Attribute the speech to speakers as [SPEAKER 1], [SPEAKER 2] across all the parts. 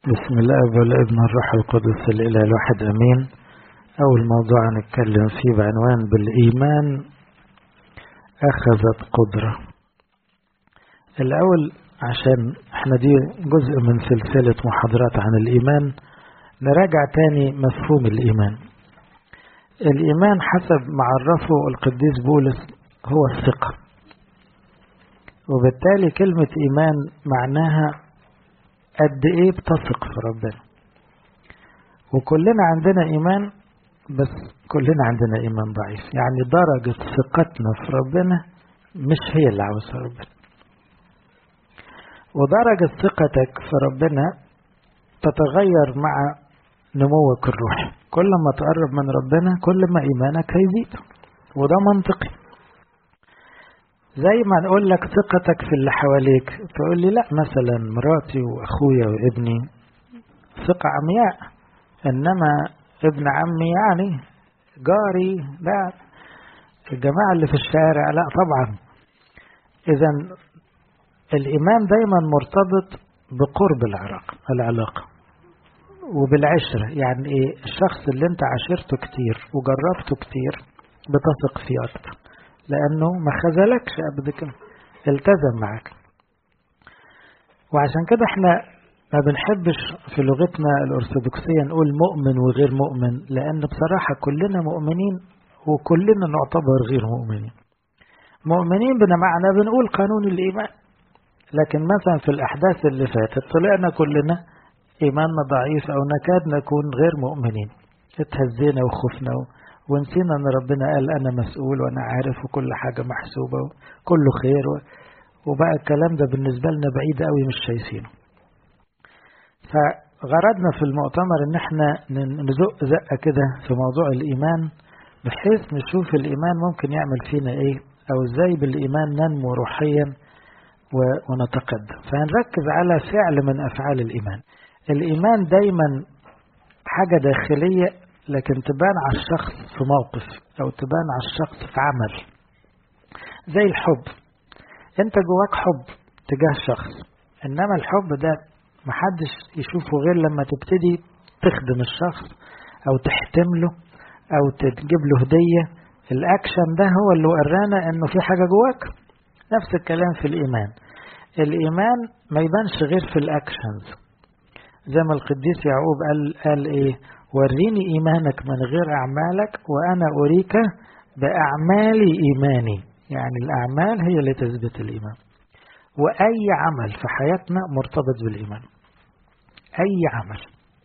[SPEAKER 1] بسم الله والابن الروح القدس الإله الواحد أمين أول موضوع هنتكلم فيه بعنوان بالإيمان أخذت قدرة الأول عشان احنا دي جزء من سلسلة محاضرات عن الإيمان نراجع تاني مفهوم الإيمان الإيمان حسب ما عرفه القديس بولس هو الثقة وبالتالي كلمة إيمان معناها قد إيه بتثق في ربنا وكلنا عندنا إيمان بس كلنا عندنا إيمان ضعيف يعني درجة ثقتنا في ربنا مش هي اللي عاوزها ربنا ودرجة ثقتك في ربنا تتغير مع نموك الروحي كل ما تقرب من ربنا كل ما إيمانك هيزيد وده منطقي زي ما نقول لك ثقتك في اللي حواليك تقول لي لا مثلا مراتي واخويا وابني ثقة عمياء انما ابن عمي يعني جاري لا الجماعة اللي في الشارع لا طبعا اذا الايمان دايما مرتبط بقرب العلاقة العلاقة وبالعشرة يعني ايه الشخص اللي انت عاشرته كتير وجربته كتير بتثق فيه اكتر لأنه ما خذلكش قبل كده التزم معك وعشان كده احنا ما بنحبش في لغتنا الأرثوذكسية نقول مؤمن وغير مؤمن لأن بصراحة كلنا مؤمنين وكلنا نعتبر غير مؤمنين مؤمنين بمعنى بنقول قانون الإيمان لكن مثلا في الأحداث اللي فاتت طلعنا كلنا إيماننا ضعيف أو نكاد نكون غير مؤمنين اتهزينا وخفنا ونسينا ان ربنا قال انا مسؤول وانا عارف وكل حاجة محسوبة وكله خير وبقى الكلام ده بالنسبة لنا بعيد قوي مش شايفينه فغرضنا في المؤتمر ان احنا نزق زقة كده في موضوع الايمان بحيث نشوف الايمان ممكن يعمل فينا ايه او ازاي بالايمان ننمو روحيا ونتقدم فهنركز على فعل من افعال الايمان الايمان دايما حاجة داخلية لكن تبان على الشخص في موقف أو تبان على الشخص في عمل زي الحب أنت جواك حب تجاه شخص إنما الحب ده محدش يشوفه غير لما تبتدي تخدم الشخص أو تحتمله أو تجيب له هدية الأكشن ده هو اللي ورانا إنه في حاجة جواك نفس الكلام في الإيمان الإيمان ما يبانش غير في الأكشنز زي ما القديس يعقوب قال قال إيه وريني إيمانك من غير أعمالك وأنا أريك بأعمال إيماني يعني الأعمال هي اللي تثبت الإيمان وأي عمل في حياتنا مرتبط بالإيمان أي عمل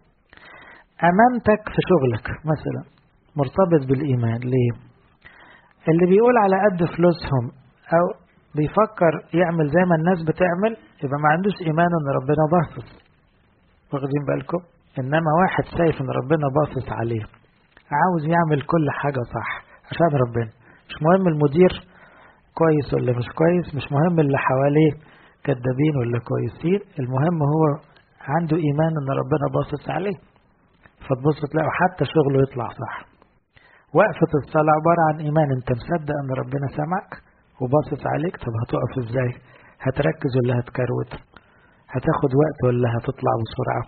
[SPEAKER 1] أمانتك في شغلك مثلا مرتبط بالإيمان ليه اللي بيقول على قد فلوسهم أو بيفكر يعمل زي ما الناس بتعمل يبقى ما عندوش إيمان إن ربنا باصص واخدين بالكم إنما واحد شايف إن ربنا باصص عليه عاوز يعمل كل حاجة صح عشان ربنا مش مهم المدير كويس ولا مش كويس مش مهم اللي حواليه كدابين ولا كويسين المهم هو عنده إيمان إن ربنا باصص عليه فتبص تلاقوا حتى شغله يطلع صح وقفة الصلاة عبارة عن إيمان أنت مصدق إن ربنا سمعك وباصص عليك طب هتقف إزاي هتركز ولا هتكروت هتاخد وقت ولا هتطلع بسرعة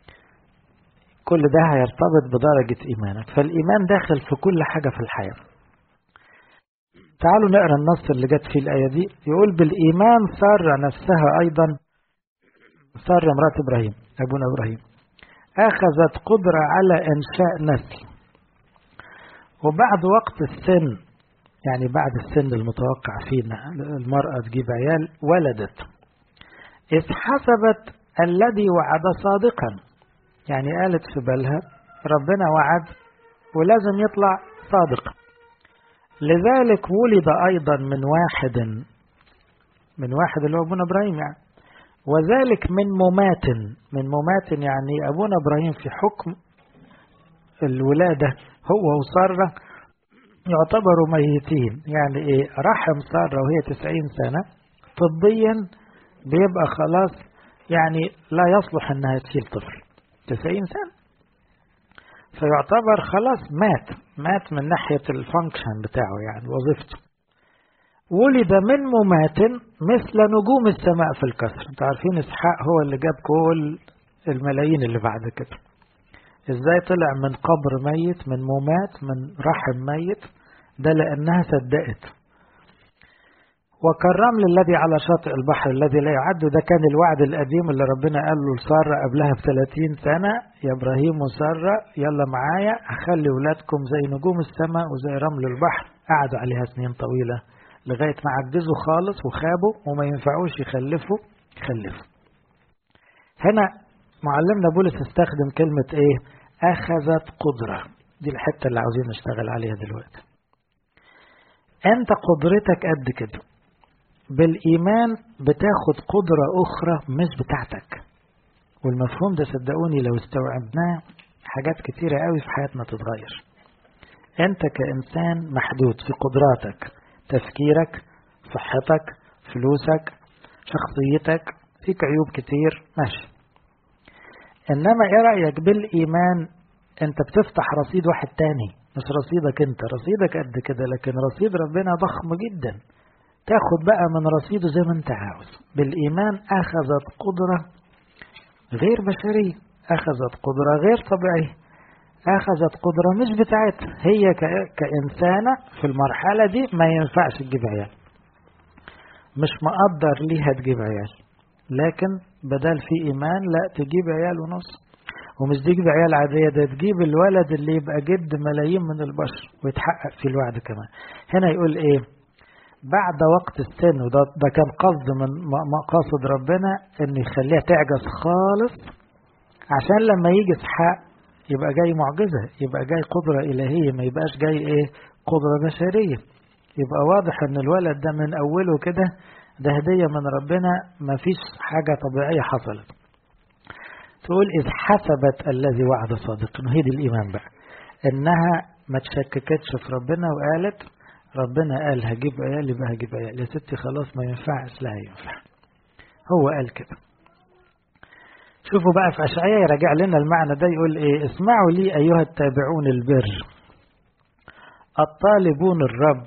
[SPEAKER 1] كل ده هيرتبط بدرجة إيمانك فالإيمان داخل في كل حاجة في الحياة تعالوا نقرأ النص اللي جت فيه الآية دي يقول بالإيمان سر نفسها أيضا سر مرات إبراهيم أبونا إبراهيم أخذت قدرة على إنشاء نسل وبعد وقت السن يعني بعد السن المتوقع فينا المرأة تجيب عيال ولدت إذ حسبت الذي وعد صادقا يعني قالت في بالها ربنا وعد ولازم يطلع صادق لذلك ولد أيضا من واحد من واحد اللي هو أبونا إبراهيم يعني وذلك من ممات من ممات يعني أبونا إبراهيم في حكم الولادة هو وسارة يعتبروا ميتين يعني إيه رحم سارة وهي تسعين سنة طبيا بيبقى خلاص يعني لا يصلح انها تشيل طفل تسعين سنة فيعتبر خلاص مات مات من ناحية الفانكشن بتاعه يعني وظيفته ولد من ممات مثل نجوم السماء في الكسر انتوا عارفين اسحاق هو اللي جاب كل الملايين اللي بعد كده ازاي طلع من قبر ميت من ممات من رحم ميت ده لأنها صدقت وكالرمل الذي على شاطئ البحر الذي لا يعد ده كان الوعد القديم اللي ربنا قال له لسارة قبلها ب 30 سنة يا إبراهيم وسارة يلا معايا هخلي ولادكم زي نجوم السماء وزي رمل البحر قعدوا عليها سنين طويلة لغاية ما عجزوا خالص وخابوا وما ينفعوش يخلفوا يخلفوا هنا معلمنا بولس استخدم كلمة ايه أخذت قدرة دي الحتة اللي عاوزين نشتغل عليها دلوقتي أنت قدرتك قد كده بالإيمان بتاخد قدرة أخرى مش بتاعتك والمفهوم ده صدقوني لو استوعبناه حاجات كتيرة قوي في حياتنا تتغير أنت كإنسان محدود في قدراتك تفكيرك صحتك فلوسك شخصيتك فيك عيوب كتير ماشي إنما إيه رأيك بالإيمان أنت بتفتح رصيد واحد تاني مش رصيدك أنت رصيدك قد كده لكن رصيد ربنا ضخم جدا تاخد بقى من رصيده زي ما أنت عاوز بالإيمان أخذت قدرة غير بشرية أخذت قدرة غير طبيعية أخذت قدرة مش بتاعتها هي كإنسانة في المرحلة دي ما ينفعش تجيب عيال مش مقدر ليها تجيب عيال لكن بدل في إيمان لا تجيب عيال ونص ومش تجيب عيال عادية ده تجيب الولد اللي يبقى جد ملايين من البشر ويتحقق في الوعد كمان هنا يقول إيه بعد وقت السن وده ده كان قصد من مقاصد ربنا إنه يخليها تعجز خالص عشان لما يجي إسحاق يبقى جاي معجزة يبقى جاي قدرة إلهية ما يبقاش جاي إيه قدرة بشرية يبقى واضح إن الولد ده من أوله كده ده هدية من ربنا ما فيش حاجة طبيعية حصلت تقول إذ حسبت الذي وعد صادق إنه هي دي الإيمان بقى إنها ما تشككتش في ربنا وقالت ربنا قال هجيب عيال يبقى هجيب عيال يا ستي خلاص ما ينفعش لا ينفع هو قال كده شوفوا بقى في أشعية يراجع لنا المعنى ده يقول إيه اسمعوا لي أيها التابعون البر الطالبون الرب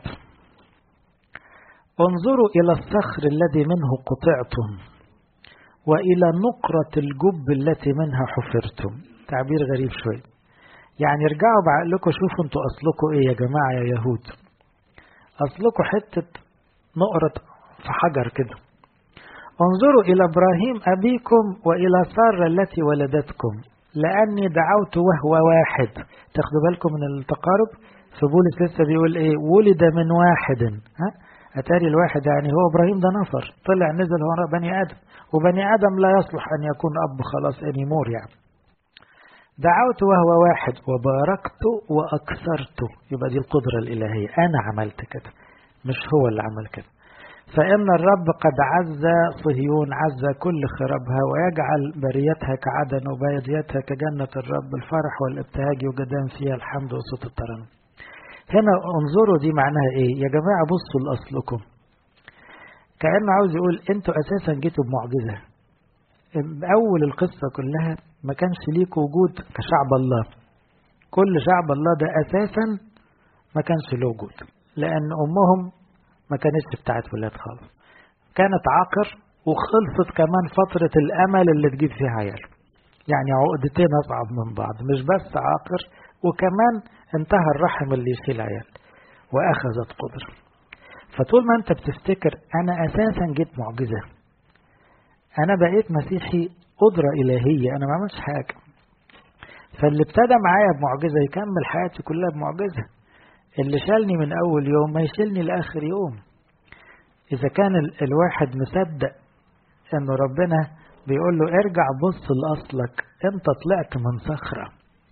[SPEAKER 1] انظروا إلى الصخر الذي منه قطعتم وإلى نقرة الجب التي منها حفرتم تعبير غريب شوي يعني ارجعوا بعقلكم شوفوا انتوا أصلكم إيه يا جماعة يا يهود أصلكم حتة نقرة في حجر كده انظروا إلى إبراهيم أبيكم وإلى سارة التي ولدتكم لأني دعوت وهو واحد تاخدوا بالكم من التقارب فبولس لسه بيقول إيه ولد من واحد ها أتاري الواحد يعني هو إبراهيم ده نفر طلع نزل هو بني آدم وبني آدم لا يصلح أن يكون أب خلاص أنيمور يعني دعوت وهو واحد وباركت وأكثرت يبقى دي القدرة الإلهية أنا عملت كده مش هو اللي عمل كده فإن الرب قد عز صهيون عز كل خرابها ويجعل بريتها كعدن وباديتها كجنة الرب الفرح والابتهاج وجدان فيها الحمد وصوت الترنم هنا انظروا دي معناها ايه يا جماعة بصوا لأصلكم كأنه عاوز يقول انتوا أساسا جيتوا بمعجزة أول القصة كلها ما كانش ليك وجود كشعب الله كل شعب الله ده أساسا ما كانش له وجود لأن أمهم ما كانتش بتاعت ولاد خالص كانت عاقر وخلصت كمان فترة الأمل اللي تجيب فيها عيال يعني عقدتين أصعب من بعض مش بس عاقر وكمان انتهى الرحم اللي يشيل عيال وأخذت قدر فطول ما أنت بتفتكر أنا أساسا جيت معجزة أنا بقيت مسيحي قدرة إلهية أنا ما عملتش حاجة فاللي ابتدى معايا بمعجزة يكمل حياتي كلها بمعجزة اللي شالني من أول يوم ما يشيلني لآخر يوم إذا كان الواحد مصدق أنه ربنا بيقول له ارجع بص لأصلك أنت طلعت من صخرة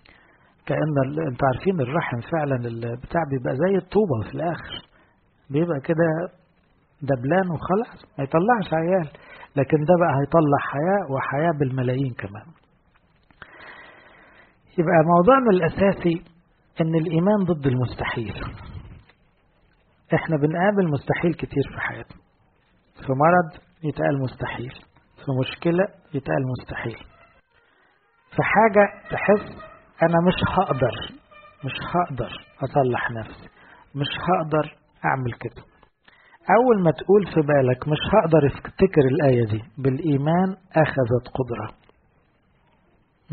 [SPEAKER 1] كأن أنت عارفين الرحم فعلا بتاع بيبقى زي الطوبة في الآخر بيبقى كده دبلان وخلاص ما يطلعش عيال لكن ده بقى هيطلع حياة وحياة بالملايين كمان يبقى موضوعنا الأساسي ان الايمان ضد المستحيل احنا بنقابل مستحيل كتير في حياتنا في مرض يتقال مستحيل في مشكلة يتقال مستحيل في حاجة تحس انا مش هقدر مش هقدر اصلح نفسي مش هقدر اعمل كده اول ما تقول في بالك مش هقدر افتكر الاية دي بالايمان اخذت قدرة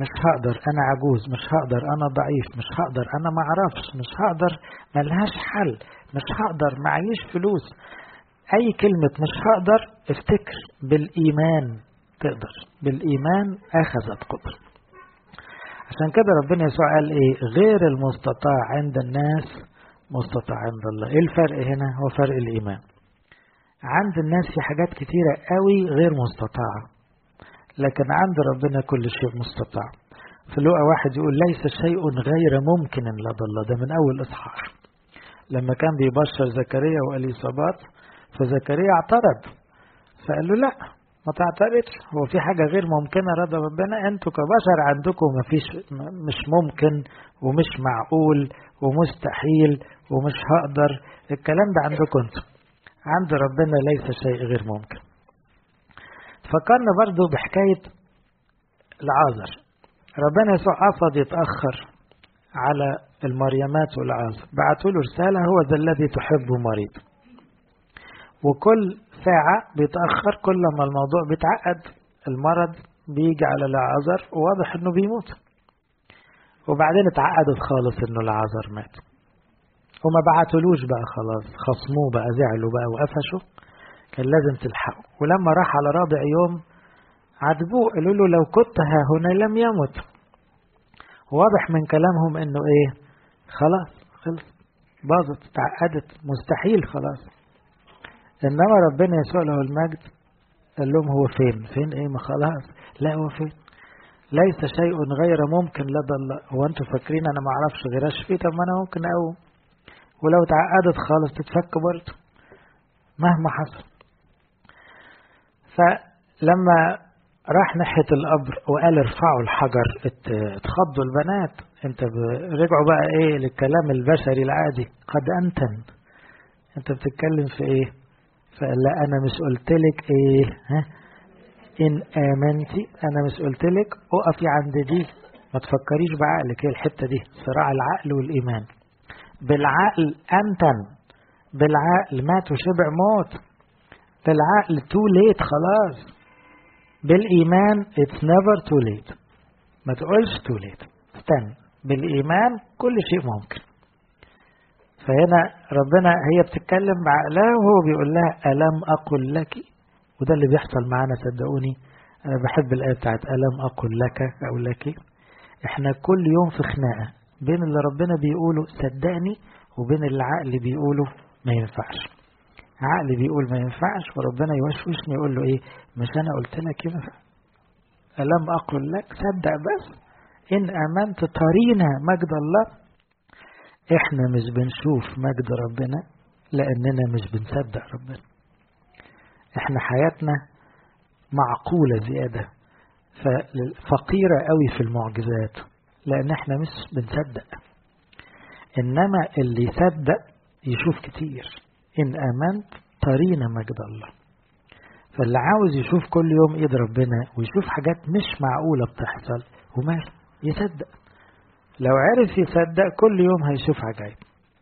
[SPEAKER 1] مش هقدر انا عجوز مش هقدر انا ضعيف مش هقدر انا ما اعرفش مش هقدر ملهاش حل مش هقدر معيش فلوس اي كلمة مش هقدر افتكر بالايمان تقدر بالايمان اخذت قدر عشان كده ربنا يسوع قال ايه غير المستطاع عند الناس مستطاع عند الله ايه الفرق هنا هو فرق الايمان عند الناس في حاجات كتيرة قوي غير مستطاعة لكن عند ربنا كل شيء مستطاع في لقى واحد يقول ليس شيء غير ممكن لدى الله ده من أول إصحاح لما كان بيبشر زكريا وإليصابات فزكريا اعترض فقال له لا ما تعترضش هو في حاجة غير ممكنة رضا ربنا انتوا كبشر عندكم ما فيش مش ممكن ومش معقول ومستحيل ومش هقدر الكلام ده عندكم انتوا عند ربنا ليس شيء غير ممكن فكرنا برضو بحكاية العازر ربنا يسوع قصد يتأخر على المريمات والعازر بعتوا له رسالة هو ذا الذي تحبه مريض وكل ساعة بيتأخر كل ما الموضوع بيتعقد المرض بيجي على العازر وواضح انه بيموت وبعدين اتعقدت خالص انه العازر مات وما بعتلوش بقى خلاص خصموه بقى زعلوا بقى وقفشوا كان لازم تلحقوا ولما راح على رابع يوم عاتبوه قالوا له لو كنت ها هنا لم يمت واضح من كلامهم انه ايه خلاص خلص باظت اتعقدت مستحيل خلاص انما ربنا يسوع له المجد قال لهم هو فين فين ايه ما خلاص لا هو فين ليس شيء غير ممكن لدى الله هو انتوا فاكرين انا ما اعرفش غير اشفي طب ما انا ممكن اقوم ولو اتعقدت خالص تتفك برضه مهما حصل فلما راح ناحية القبر وقال ارفعوا الحجر اتخضوا البنات انت رجعوا بقى ايه للكلام البشري العادي قد انتن انت بتتكلم في ايه فقال لا انا مش قلتلك ايه ها ان امنتي انا مش قلتلك اقفي عند دي ما تفكريش بعقلك هي الحتة دي صراع العقل والايمان بالعقل أنتن بالعقل مات وشبع موت بالعقل تو ليت خلاص بالإيمان it's never too late ما تقولش too late استنى بالإيمان كل شيء ممكن فهنا ربنا هي بتتكلم بعقلها وهو بيقول لها ألم أقل لك وده اللي بيحصل معانا صدقوني أنا بحب الآية بتاعت ألم أقل لك أو لك إحنا كل يوم في خناقة بين اللي ربنا بيقوله صدقني وبين اللي العقل بيقوله ما ينفعش عقل بيقول ما ينفعش وربنا يوشوشني يقول له ايه مش انا قلت لك ينفع ألم أقل لك صدق بس إن آمنت ترينا مجد الله إحنا مش بنشوف مجد ربنا لأننا مش بنصدق ربنا إحنا حياتنا معقولة زيادة فقيرة قوي في المعجزات لأن إحنا مش بنصدق إنما اللي يصدق يشوف كتير إن آمنت ترينا مجد الله فاللي عاوز يشوف كل يوم إيد ربنا ويشوف حاجات مش معقولة بتحصل ومال يصدق لو عرف يصدق كل يوم هيشوف عجائب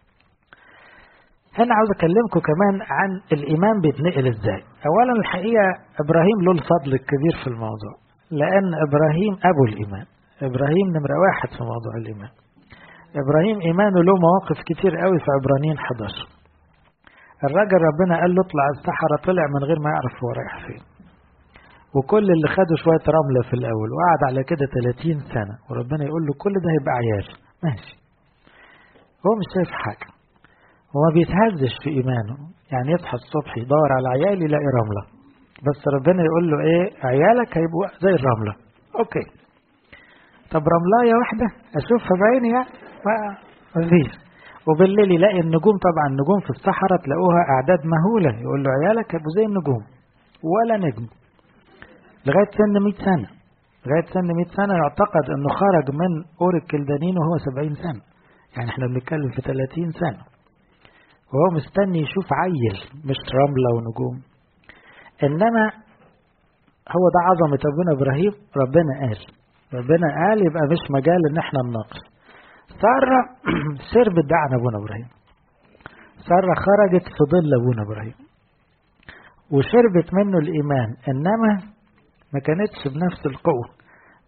[SPEAKER 1] هنا عاوز أكلمكم كمان عن الإيمان بيتنقل إزاي أولا الحقيقة إبراهيم له الفضل الكبير في الموضوع لأن إبراهيم أبو الإيمان إبراهيم نمرة واحد في موضوع الإيمان إبراهيم إيمانه له مواقف كتير قوي في عبرانيين 11 الراجل ربنا قال له اطلع الصحراء طلع من غير ما يعرف هو رايح فين وكل اللي خدوا شوية رملة في الأول وقعد على كده 30 سنة وربنا يقول له كل ده هيبقى عيال ماشي هو مش شايف حاجة هو ما بيتهزش في إيمانه يعني يصحى الصبح يدور على عيال يلاقي رملة بس ربنا يقول له إيه عيالك هيبقوا زي الرملة أوكي طب رملاية واحدة أشوفها بعيني يعني ما فيش وبالليل يلاقي النجوم طبعا النجوم في الصحراء تلاقوها أعداد مهولة يقول له عيالك هيبقوا زي النجوم ولا نجم لغاية سن 100 سنة لغاية سن 100 سنة يعتقد أنه خرج من أور الكلدانين وهو 70 سنة يعني احنا بنتكلم في 30 سنة وهو مستني يشوف عيل مش رملة ونجوم إنما هو ده عظمة أبونا إبراهيم ربنا قال ربنا قال يبقى مش مجال إن احنا نناقش سارة شربت ده عن أبونا إبراهيم سارة خرجت في ظل أبونا إبراهيم وشربت منه الإيمان إنما ما كانتش بنفس القوة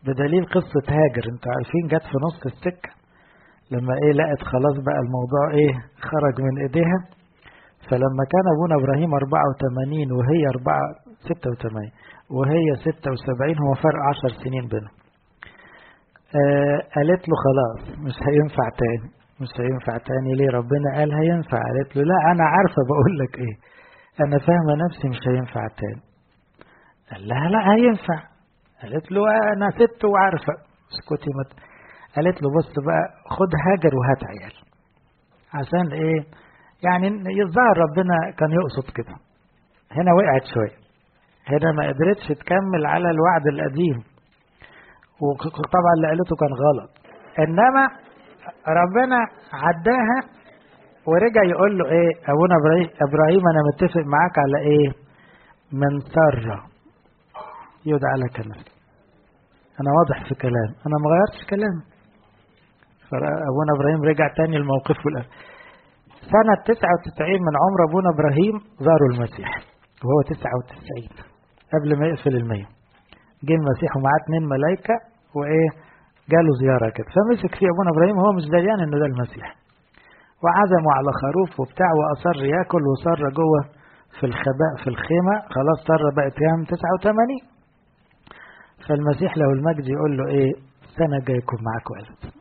[SPEAKER 1] بدليل قصة هاجر انتوا عارفين جت في نص السكة لما ايه لقت خلاص بقى الموضوع ايه خرج من ايديها فلما كان ابونا ابراهيم 84 وهي 4 86 وهي 76 هو فرق 10 سنين بينهم آه قالت له خلاص مش هينفع تاني مش هينفع تاني ليه ربنا قال هينفع قالت له لا انا عارفة بقول لك ايه انا فاهمة نفسي مش هينفع تاني قال لها لا هينفع قالت له انا ست وعارفة اسكتي مت قالت له بص بقى خد هاجر وهات عيال عشان ايه يعني يظهر ربنا كان يقصد كده هنا وقعت شوية هنا ما قدرتش تكمل على الوعد القديم وطبعا اللي قالته كان غلط انما ربنا عداها ورجع يقول له ايه ابونا ابراهيم انا متفق معاك على ايه من سر يدعى لك نفسي انا واضح في كلام انا ما غيرتش كلامي فابونا ابراهيم رجع تاني لموقفه الأول سنة 99 من عمر ابونا ابراهيم زاروا المسيح وهو 99 قبل ما يقفل المية جه المسيح ومعاه اتنين ملايكة وايه جاله زيارة كده فمسك فيه ابونا ابراهيم هو مش دريان انه ده المسيح وعزموا على خروف وبتاع واصر ياكل وصر جوه في الخباء في الخيمة خلاص صر بقت كام 89 فالمسيح له المجد يقول له ايه السنة الجاية يكون معاك ولد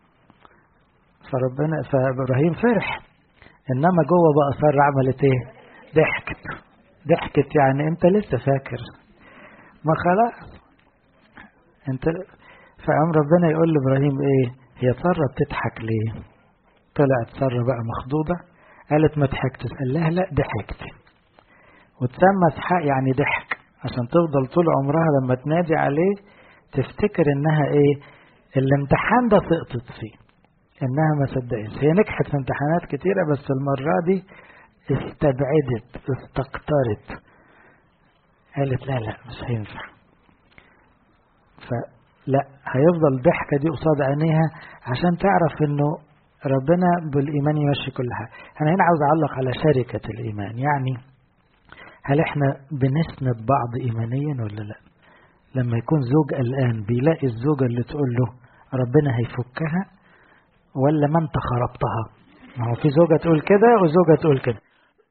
[SPEAKER 1] فربنا فابراهيم فرح انما جوه بقى صار عملت ايه ضحكت ضحكت يعني انت لسه فاكر ما خلاص انت فقام ربنا يقول لابراهيم ايه هي ساره بتضحك ليه طلعت ساره بقى مخضوضه قالت ما ضحكتش قال لها لا ضحكت وتسمى اسحاق يعني ضحك عشان تفضل طول عمرها لما تنادي عليه تفتكر انها ايه الامتحان ده سقطت فيه انها ما صدقتش هي نجحت في امتحانات كتيرة بس المرة دي استبعدت استقطرت قالت لا لا مش هينفع فلا هيفضل الضحكة دي قصاد عينيها عشان تعرف انه ربنا بالايمان يمشي كل حاجة انا هنا عاوز اعلق على شركة الايمان يعني هل احنا بنسند بعض ايمانيا ولا لا لما يكون زوج قلقان بيلاقي الزوجة اللي تقول له ربنا هيفكها ولا ما انت خربتها ما هو في زوجة تقول كده وزوجة تقول كده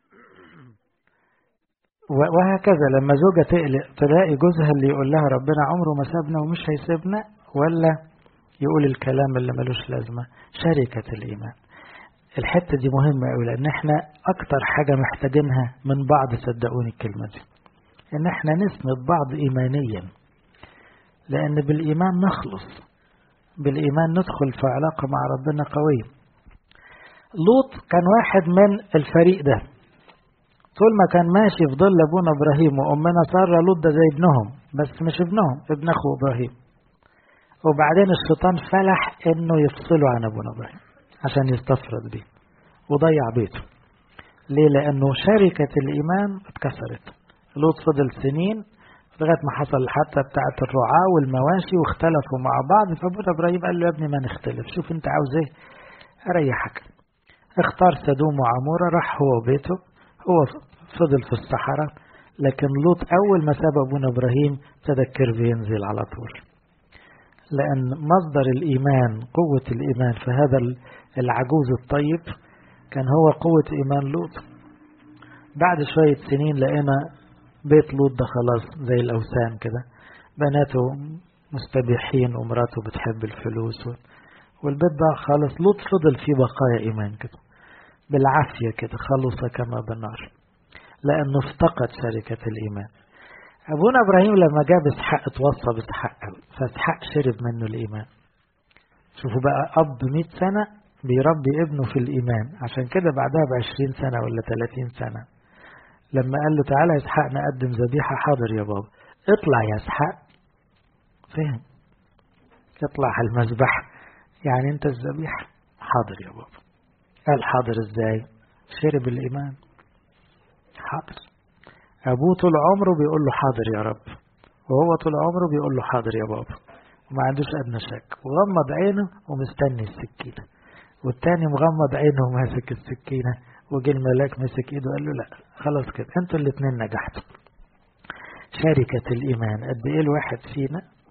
[SPEAKER 1] وهكذا لما زوجة تقلق تلاقي جوزها اللي يقول لها ربنا عمره ما سابنا ومش هيسيبنا ولا يقول الكلام اللي ملوش لازمة شركة الإيمان الحتة دي مهمة قوي لأن احنا أكتر حاجة محتاجينها من بعض صدقوني الكلمة دي إن احنا نسند بعض إيمانيا لأن بالإيمان نخلص بالإيمان ندخل في علاقة مع ربنا قوية لوط كان واحد من الفريق ده طول ما كان ماشي في ظل أبونا إبراهيم وأمنا سارة لوط ده زي ابنهم بس مش ابنهم ابن أخو إبراهيم وبعدين الشيطان فلح إنه يفصله عن أبونا إبراهيم عشان يستفرد بيه وضيع بيته ليه لأنه شركة الإيمان اتكسرت لوط فضل سنين لغاية ما حصل حتى بتاعة الرعاة والمواشي واختلفوا مع بعض فابونا إبراهيم قال له يا ابني ما نختلف شوف أنت عاوز إيه أريحك اختار سدوم وعمورة راح هو وبيته هو فضل في الصحراء لكن لوط أول ما ساب أبونا إبراهيم ابتدى الكيرف ينزل على طول لأن مصدر الإيمان قوة الإيمان في هذا العجوز الطيب كان هو قوة إيمان لوط بعد شوية سنين لقينا بيت لوط ده خلاص زي الأوثان كده بناته مستبيحين ومراته بتحب الفلوس والبيت ده خالص لوط فضل فيه بقايا إيمان كده بالعافية كده خلص كما بالنار لأنه افتقد شركة الإيمان أبونا إبراهيم لما جاب إسحاق اتوصى بإسحاق فإسحاق شرب منه الإيمان شوفوا بقى أب 100 سنة بيربي ابنه في الإيمان عشان كده بعدها بعشرين سنة ولا 30 سنة لما قال له تعالى يا إسحاق نقدم ذبيحة حاضر يا بابا اطلع يا إسحاق فهم اطلع على المذبح يعني انت الذبيحة حاضر يا بابا قال حاضر ازاي شرب الإيمان حاضر أبوه طول عمره بيقول له حاضر يا رب وهو طول عمره بيقول له حاضر يا بابا وما عندوش أدنى شك وغمض عينه ومستني السكينة والتاني مغمض عينه وماسك السكينة وجه الملاك مسك ايده قال له لا خلاص كده انتوا الاثنين نجحتوا شركة الإيمان قد ايه الواحد فينا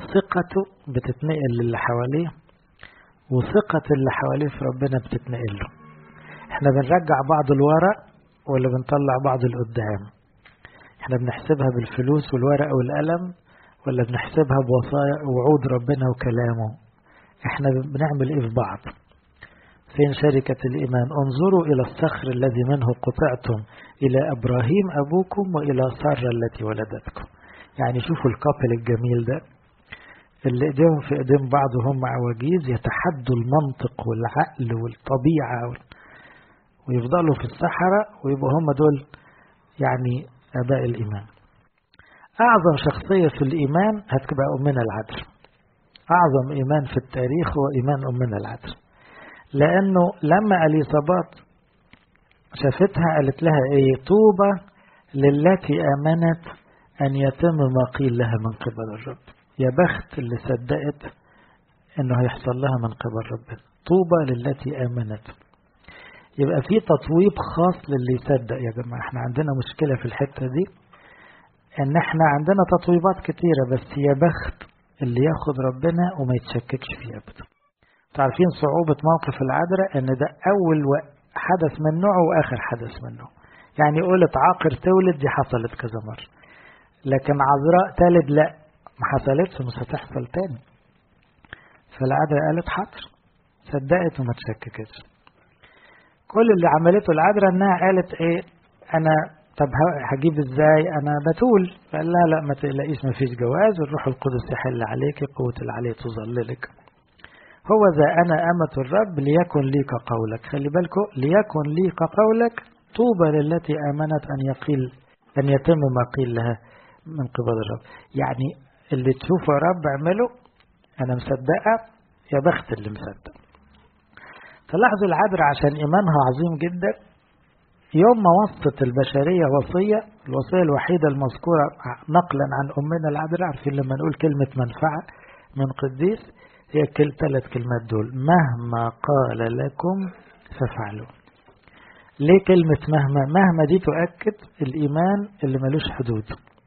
[SPEAKER 1] ثقته بتتنقل للي حواليه وثقة اللي حواليه في ربنا بتتنقل له احنا بنرجع بعض الورق ولا بنطلع بعض القدام احنا بنحسبها بالفلوس والورق والقلم ولا بنحسبها بوصايا وعود ربنا وكلامه احنا بنعمل ايه في بعض فين شركة الإيمان انظروا إلى الصخر الذي منه قطعتم إلى إبراهيم أبوكم وإلى سارة التي ولدتكم يعني شوفوا الكابل الجميل ده اللي ايديهم في ايدين بعض وهم عواجيز يتحدوا المنطق والعقل والطبيعة وال... ويفضلوا في الصحراء ويبقوا هم دول يعني آباء الإيمان أعظم شخصية في الإيمان هتبقى أمنا العذراء أعظم إيمان في التاريخ هو إيمان أمنا العذراء لأنه لما أليصابات شافتها قالت لها إيه طوبى للتي آمنت أن يتم ما قيل لها من قبل الرب يا بخت اللي صدقت انه هيحصل لها من قبل ربنا طوبى للتي امنت يبقى في تطويب خاص للي يصدق يا جماعه احنا عندنا مشكله في الحته دي ان احنا عندنا تطويبات كتيره بس يا بخت اللي ياخد ربنا وما يتشككش فيه ابدا تعرفين صعوبه موقف العذراء ان ده اول حدث من نوعه واخر حدث من نوعه يعني قولت عاقر تولد دي حصلت كذا مره لكن عذراء تلد لا ما حصلتش مش هتحصل تاني فالعذراء قالت حاضر صدقت وما تشككتش كل اللي عملته العذراء انها قالت ايه انا طب هجيب ازاي انا بتول فقال لها لا ما تقلقيش ما فيش جواز الروح القدس يحل عليك قوة العلي تظللك هو ذا انا امة الرب ليكن لي كقولك خلي بالكم ليكن لي كقولك طوبى للتي امنت ان يقيل ان يتم ما قيل لها من قبل الرب يعني اللي تشوفه يا رب اعمله انا مصدقه يا بخت اللي مصدق فلاحظوا العذراء عشان ايمانها عظيم جدا يوم ما وصت البشريه وصيه الوصيه الوحيده المذكوره نقلا عن امنا العذراء عارفين لما نقول كلمه منفعه من قديس هي كل ثلاث كلمات دول مهما قال لكم فافعلوا ليه كلمة مهما مهما دي تؤكد الإيمان اللي ملوش حدود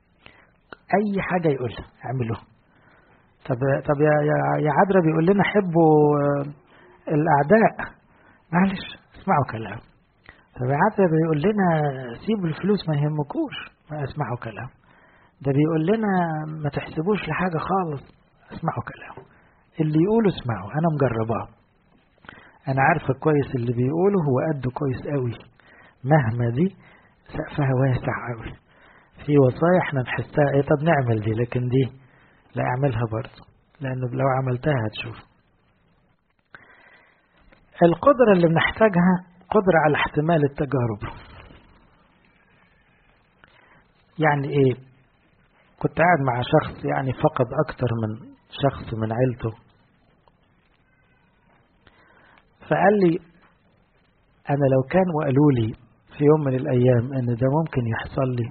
[SPEAKER 1] أي حاجة يقولها اعملوها طب طب يا يا يا عذرا بيقول لنا حبوا الأعداء معلش اسمعوا كلام طب يا عذرا بيقول لنا سيبوا الفلوس ما يهمكوش ما اسمعوا كلام ده بيقول لنا ما تحسبوش لحاجة خالص اسمعوا كلام اللي يقوله اسمعوا أنا مجرباه أنا عارفة كويس اللي بيقوله هو قده كويس قوي مهما دي سقفها واسع قوي في وصايا احنا نحسها ايه طب نعمل دي لكن دي لا اعملها برضه لانه لو عملتها هتشوف القدرة اللي بنحتاجها قدرة على احتمال التجارب يعني ايه كنت قاعد مع شخص يعني فقد اكتر من شخص من عيلته فقال لي انا لو كان وقالوا لي في يوم من الايام ان ده ممكن يحصل لي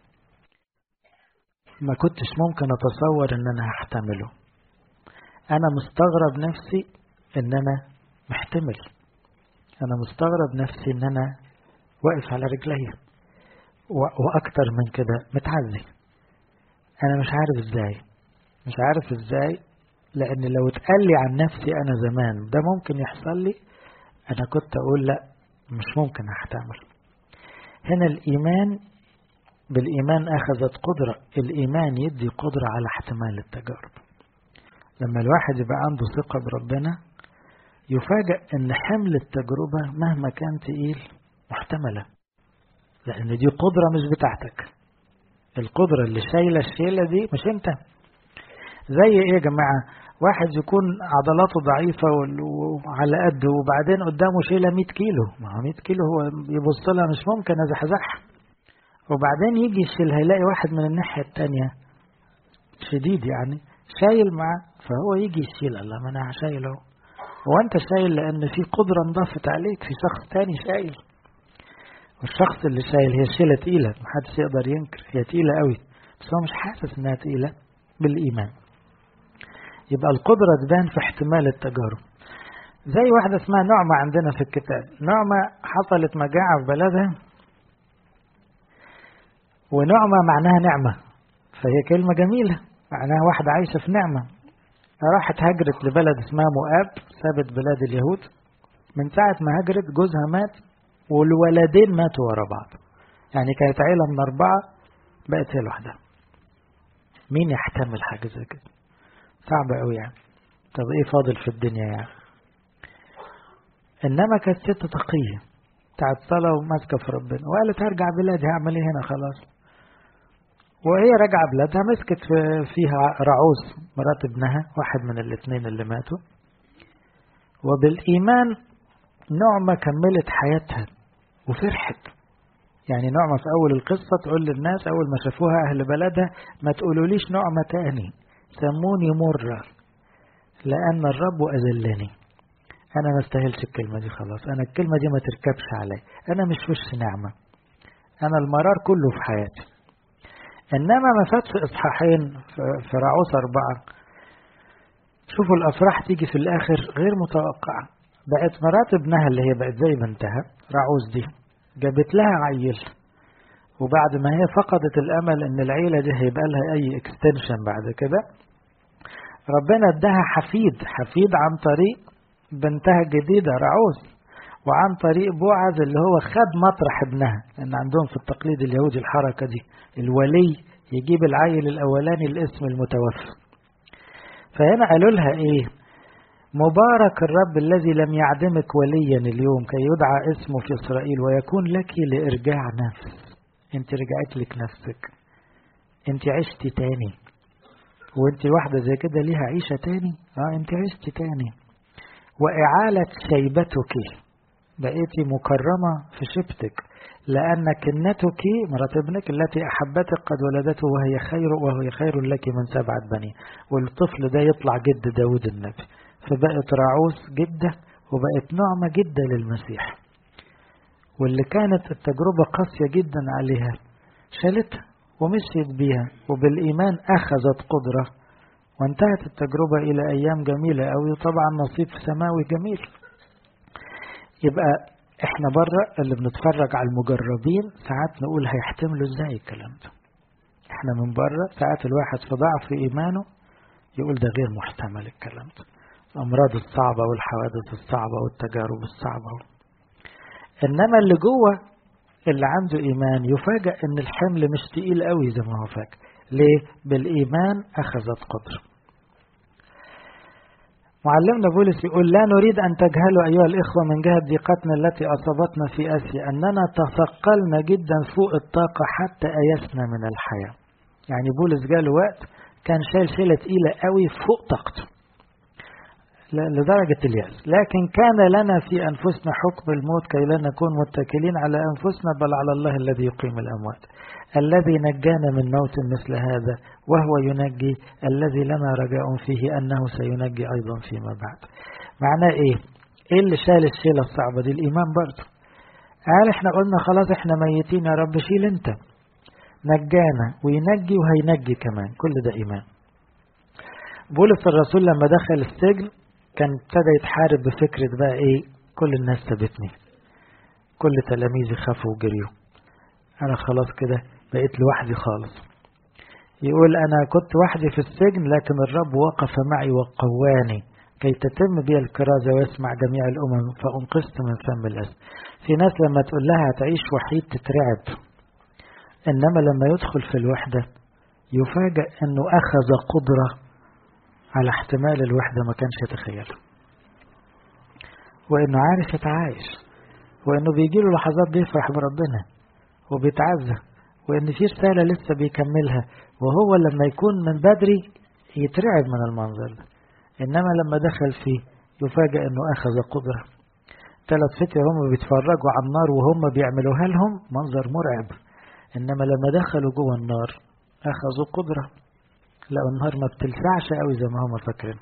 [SPEAKER 1] ما كنتش ممكن اتصور ان انا هحتمله انا مستغرب نفسي ان انا محتمل انا مستغرب نفسي ان انا واقف على رجلي واكتر من كده متعزي انا مش عارف ازاي مش عارف ازاي لان لو اتقال لي عن نفسي انا زمان ده ممكن يحصل لي انا كنت اقول لا مش ممكن احتمل هنا الايمان بالايمان اخذت قدرة الايمان يدي قدرة على احتمال التجارب لما الواحد يبقى عنده ثقة بربنا يفاجأ ان حمل التجربة مهما كان تقيل محتملة لان دي قدرة مش بتاعتك القدرة اللي شايلة الشيلة دي مش انت زي ايه يا جماعة واحد يكون عضلاته ضعيفة وعلى قده وبعدين قدامه شيلة 100 كيلو ما هو 100 كيلو هو يبص لها مش ممكن ازحزحها وبعدين يجي يشيلها يلاقي واحد من الناحية التانية شديد يعني شايل معاه فهو يجي يشيل الله ما انا شايل اهو هو انت شايل لان في قدرة انضافت عليك في شخص تاني شايل والشخص اللي شايل هي شيلة تقيلة محدش يقدر ينكر هي تقيلة قوي بس هو مش حاسس انها تقيلة بالإيمان يبقى القدرة تبان في احتمال التجارب زي واحدة اسمها نعمة عندنا في الكتاب نعمة حصلت مجاعة في بلدها ونعمة معناها نعمة فهي كلمة جميلة معناها واحدة عايشة في نعمة راحت هجرت لبلد اسمها مؤاب سابت بلاد اليهود من ساعة ما هجرت جوزها مات والولدين ماتوا ورا بعض يعني كانت عيلة من أربعة بقت هي لوحدها مين يحتمل حاجة زي كده صعب قوي يعني طب ايه فاضل في الدنيا يعني انما كانت ست تقية بتاعت صلاة وماسكة في ربنا وقالت هرجع بلادي هعمل ايه هنا خلاص وهي راجعة بلادها مسكت فيها رعوز مرات ابنها واحد من الاثنين اللي ماتوا وبالإيمان نعمة كملت حياتها وفرحت يعني نعمة في أول القصة تقول للناس أول ما شافوها أهل بلدها ما تقولوليش نعمة تاني سموني مرة لأن الرب أذلني أنا ما استاهلش الكلمة دي خلاص أنا الكلمة دي ما تركبش علي أنا مش وش نعمة أنا المرار كله في حياتي إنما ما فاتش إصحاحين في رعوس أربعة شوفوا الأفراح تيجي في الآخر غير متوقعة بقت مرات ابنها اللي هي بقت زي بنتها رعوز دي جابت لها عيل وبعد ما هي فقدت الأمل إن العيلة دي هيبقى لها أي اكستنشن بعد كده ربنا اداها حفيد حفيد عن طريق بنتها الجديدة رعوز وعن طريق بوعز اللي هو خد مطرح ابنها لأن عندهم في التقليد اليهودي الحركة دي الولي يجيب العيل الأولاني الاسم المتوفى فهنا قالوا لها إيه مبارك الرب الذي لم يعدمك وليا اليوم كي يدعى اسمه في إسرائيل ويكون لك لإرجاع نفس انت رجعت لك نفسك انت عشتي تاني وانت واحدة زي كده ليها عيشة تاني اه انت عشتي تاني وإعالة شيبتك بقيتي مكرمة في شبتك لأن كنتك مرات ابنك التي أحبتك قد ولدته وهي خير وهي خير لك من سبعة بني والطفل ده يطلع جد داود النبي فبقت راعوس جدة وبقت نعمة جدة للمسيح واللي كانت التجربة قاسية جدا عليها شالتها ومشيت بيها وبالإيمان أخذت قدرة وانتهت التجربة إلى أيام جميلة أوي وطبعا نصيب سماوي جميل يبقى احنا بره اللي بنتفرج على المجربين ساعات نقول هيحتملوا ازاي الكلام ده احنا من بره ساعات الواحد في ضعف ايمانه يقول ده غير محتمل الكلام ده الامراض الصعبه والحوادث الصعبه والتجارب الصعبه انما اللي جوه اللي عنده ايمان يفاجأ ان الحمل مش تقيل قوي زي ما هو فاكر ليه بالايمان اخذت قدره معلمنا بولس يقول لا نريد أن تجهلوا أيها الإخوة من جهة ضيقتنا التي أصابتنا في آسيا أننا تثقلنا جدا فوق الطاقة حتى أيسنا من الحياة يعني بولس جاله وقت كان شايل شيلة تقيلة قوي فوق طاقته لدرجة اليأس لكن كان لنا في أنفسنا حكم الموت كي لا نكون متكلين على أنفسنا بل على الله الذي يقيم الأموات الذي نجانا من موت مثل هذا وهو ينجي الذي لنا رجاء فيه أنه سينجي أيضا فيما بعد معناه إيه إيه اللي شال الشيلة الصعبة دي الإيمان برضه قال إحنا قلنا خلاص إحنا ميتين يا رب شيل أنت نجانا وينجي وهينجي كمان كل ده إيمان بولس الرسول لما دخل السجن كان ابتدى يتحارب بفكرة بقى إيه كل الناس سابتني كل تلاميذي خافوا وجريوا أنا خلاص كده بقيت لوحدي خالص يقول أنا كنت وحدي في السجن لكن الرب وقف معي وقواني كي تتم بي الكرازة ويسمع جميع الأمم فأنقذت من فم الأسد في ناس لما تقول لها تعيش وحيد تترعب إنما لما يدخل في الوحدة يفاجأ أنه أخذ قدرة على احتمال الوحدة ما كانش يتخيله وإنه عارف يتعايش وإنه بيجي له لحظات بيفرح بربنا وبيتعزى وإن في رسالة لسه بيكملها وهو لما يكون من بدري يترعب من المنظر ده إنما لما دخل فيه يفاجأ إنه أخذ قدرة ثلاث فتية هم بيتفرجوا على النار وهم بيعملوها لهم منظر مرعب إنما لما دخلوا جوه النار أخذوا قدرة لقوا النار ما بتلسعش قوي زي ما هم فاكرين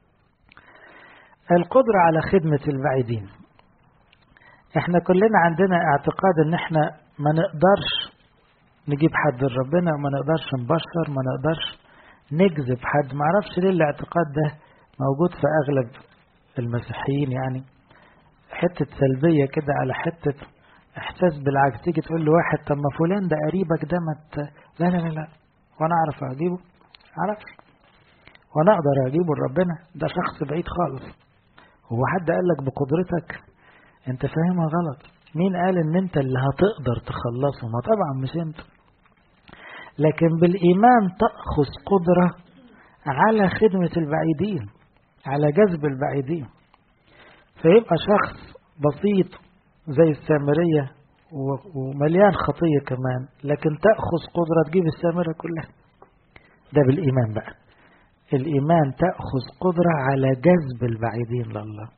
[SPEAKER 1] القدرة على خدمة البعيدين احنا كلنا عندنا اعتقاد ان احنا ما نقدرش نجيب حد لربنا وما نقدرش نبشر ما نقدرش نجذب حد ما اعرفش ليه الاعتقاد ده موجود في اغلب المسيحيين يعني حتة سلبية كده على حتة احساس بالعكس تيجي تقول لواحد طب ما فلان ده قريبك ده ما لا لا لا لا وانا اعرف اجيبه عرفش وانا اقدر اجيبه لربنا ده شخص بعيد خالص هو حد قال لك بقدرتك انت فاهمها غلط مين قال ان انت اللي هتقدر تخلصه ما طبعا مش انت لكن بالايمان تاخذ قدره على خدمه البعيدين على جذب البعيدين فيبقى شخص بسيط زي السامريه ومليان خطيه كمان لكن تاخذ قدره تجيب السامره كلها ده بالايمان بقى الإيمان تأخذ قدرة على جذب البعيدين لله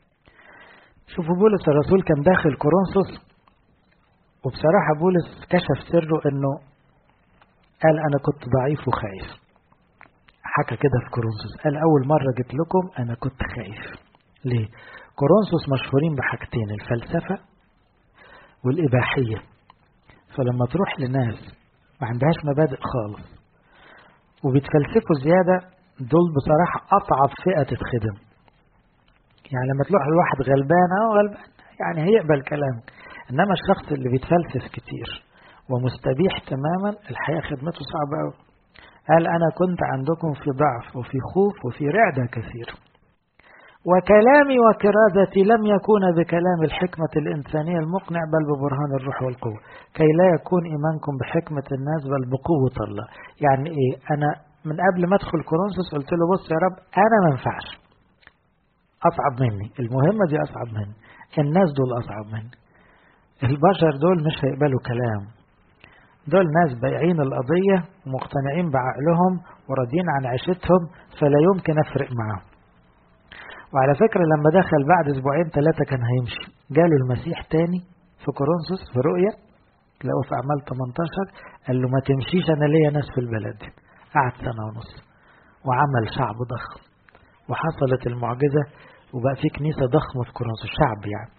[SPEAKER 1] شوفوا بولس الرسول كان داخل كورنثوس وبصراحة بولس كشف سره انه قال انا كنت ضعيف وخايف حكى كده في كورنثوس قال اول مرة جيت لكم انا كنت خايف ليه كورنثوس مشهورين بحاجتين الفلسفة والإباحية فلما تروح لناس ما عندهاش مبادئ خالص وبيتفلسفوا زيادة دول بصراحة أصعب فئة تتخدم يعني لما تروح لواحد غلبان أو غلبان يعني هيقبل كلامك إنما الشخص اللي بيتفلسف كتير ومستبيح تماما الحقيقة خدمته صعبة أوي قال أنا كنت عندكم في ضعف وفي خوف وفي رعدة كثير وكلامي وكرازتي لم يكون بكلام الحكمة الإنسانية المقنع بل ببرهان الروح والقوة كي لا يكون إيمانكم بحكمة الناس بل بقوة الله يعني إيه أنا من قبل ما أدخل كورنثوس قلت له بص يا رب أنا ما ينفعش أصعب مني المهمة دي أصعب مني الناس دول أصعب مني البشر دول مش هيقبلوا كلام دول ناس بايعين القضية ومقتنعين بعقلهم وراضيين عن عيشتهم فلا يمكن أفرق معاهم وعلى فكرة لما دخل بعد أسبوعين ثلاثة كان هيمشي جاله المسيح تاني في كورنثوس في رؤية تلاقوه في أعمال 18 قال له ما تمشيش أنا ليا ناس في البلد دي قعد سنة ونص وعمل شعب ضخم وحصلت المعجزة وبقى في كنيسة ضخمة في كورنثوس شعب يعني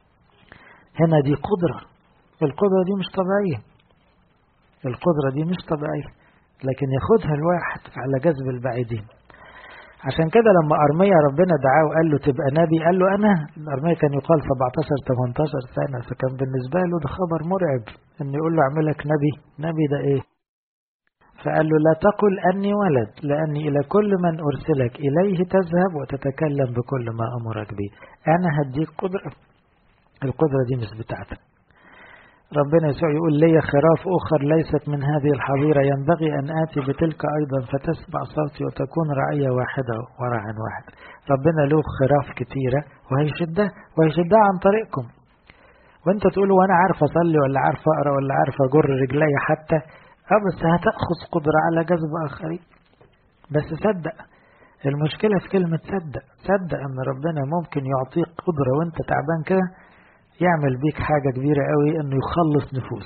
[SPEAKER 1] هنا دي قدرة القدرة دي مش طبيعية القدرة دي مش طبيعية لكن ياخدها الواحد على جذب البعيدين عشان كده لما أرميا ربنا دعاه وقال له تبقى نبي قال له أنا أرميا كان يقال 17 18 سنة فكان بالنسبة له ده خبر مرعب إن يقول له أعملك نبي نبي ده إيه فقال له لا تقل أني ولد لأني إلى كل من أرسلك إليه تذهب وتتكلم بكل ما أمرك به أنا هديك قدرة القدرة دي مش بتاعتك ربنا يسوع يقول لي خراف أخر ليست من هذه الحظيرة ينبغي أن آتي بتلك أيضا فتسمع صوتي وتكون رعية واحدة وراع واحد ربنا له خراف كتيرة وهيشدها وهيشدها عن طريقكم وانت تقول وانا عارف اصلي ولا عارف اقرا ولا عارف اجر رجلي حتى اه بس هتاخذ قدره على جذب اخرين بس صدق المشكله في كلمه صدق صدق ان ربنا ممكن يعطيك قدره وانت تعبان كده يعمل بيك حاجة كبيرة قوي انه يخلص نفوس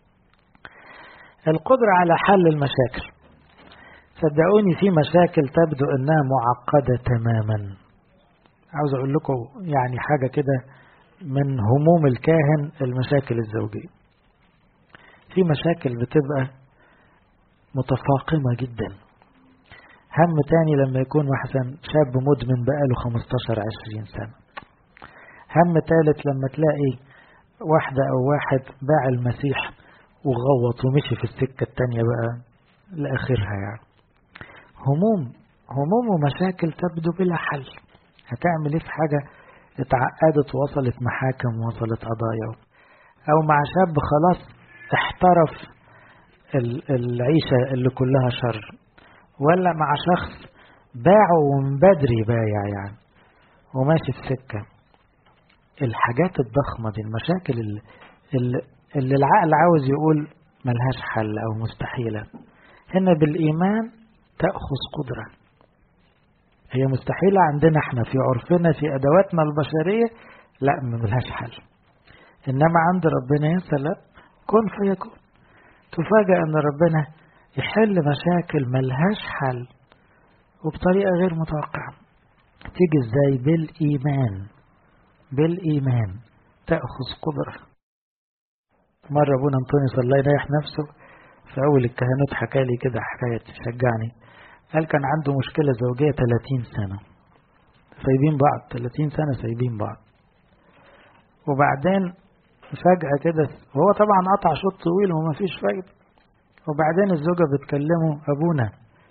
[SPEAKER 1] القدرة على حل المشاكل صدقوني في مشاكل تبدو انها معقدة تماما عاوز اقول لكم يعني حاجة كده من هموم الكاهن المشاكل الزوجية في مشاكل بتبقى متفاقمة جدا هم تاني لما يكون مثلا شاب مدمن بقاله 15 20 سنة هم تالت لما تلاقي واحدة أو واحد باع المسيح وغوط ومشي في السكة التانية بقى لآخرها يعني هموم هموم ومشاكل تبدو بلا حل هتعمل ايه في حاجة اتعقدت وصلت محاكم وصلت قضايا أو مع شاب خلاص احترف العيشة اللي كلها شر ولا مع شخص باعه ومن بدري بايع يعني وماشي في سكه الحاجات الضخمة دي المشاكل اللي, اللي العقل عاوز يقول ملهاش حل أو مستحيلة هنا بالإيمان تأخذ قدرة هي مستحيلة عندنا احنا في عرفنا في أدواتنا البشرية لا ملهاش حل إنما عند ربنا يا سلام كن فيكون تفاجأ أن ربنا يحل مشاكل ملهاش حل وبطريقة غير متوقعة تيجي ازاي بالإيمان بالإيمان تأخذ قدرة مرة أبونا أنطونيوس الله يريح نفسه في أول الكهنوت حكى لي كده حكاية تشجعني قال كان عنده مشكلة زوجية 30 سنة سايبين بعض 30 سنة سايبين بعض وبعدين فجأة كده وهو طبعا قطع شوط طويل وما فيش فايدة وبعدين الزوجة بتكلمه أبونا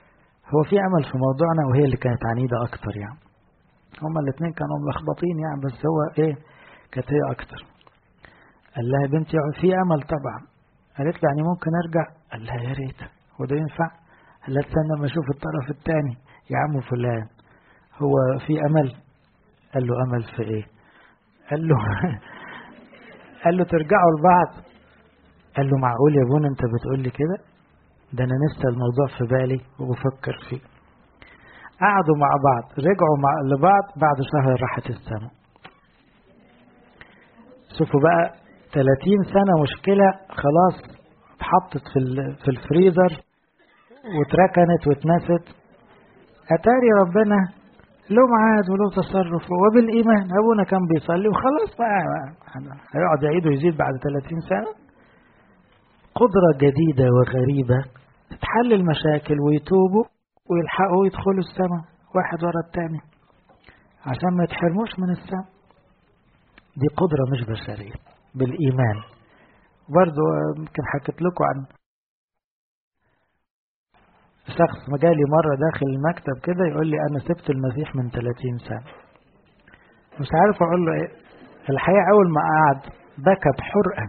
[SPEAKER 1] هو في أمل في موضوعنا وهي اللي كانت عنيدة أكتر يعني هما الاثنين كانوا ملخبطين يعني بس هو إيه كانت هي أكتر قال لها يا بنتي في أمل طبعا قالت له يعني ممكن أرجع قال لها يا ريت هو ده ينفع قال لها استنى ما أشوف الطرف الثاني يا عم فلان هو في أمل قال له أمل في إيه قال له قال له ترجعوا لبعض قال له معقول يا بونا انت بتقول لي كده ده انا نسى الموضوع في بالي وبفكر فيه قعدوا مع بعض رجعوا مع لبعض بعد شهر راحت السنة شوفوا بقى 30 سنة مشكلة خلاص اتحطت في في الفريزر واتركنت واتنست اتاري ربنا له ميعاد وله تصرف وبالايمان ابونا كان بيصلي وخلاص بقى هيقعد يعيد ويزيد بعد 30 سنه قدره جديده وغريبه تتحل المشاكل ويتوبوا ويلحقوا يدخلوا السماء واحد ورا التاني عشان ما يتحرموش من السماء دي قدره مش بشريه بالايمان برضو يمكن حكيت لكم عن شخص مجالي مرة داخل المكتب كده يقول لي أنا سبت المسيح من 30 سنة مش عارف أقول له إيه الحقيقة أول ما قعد بكى بحرقة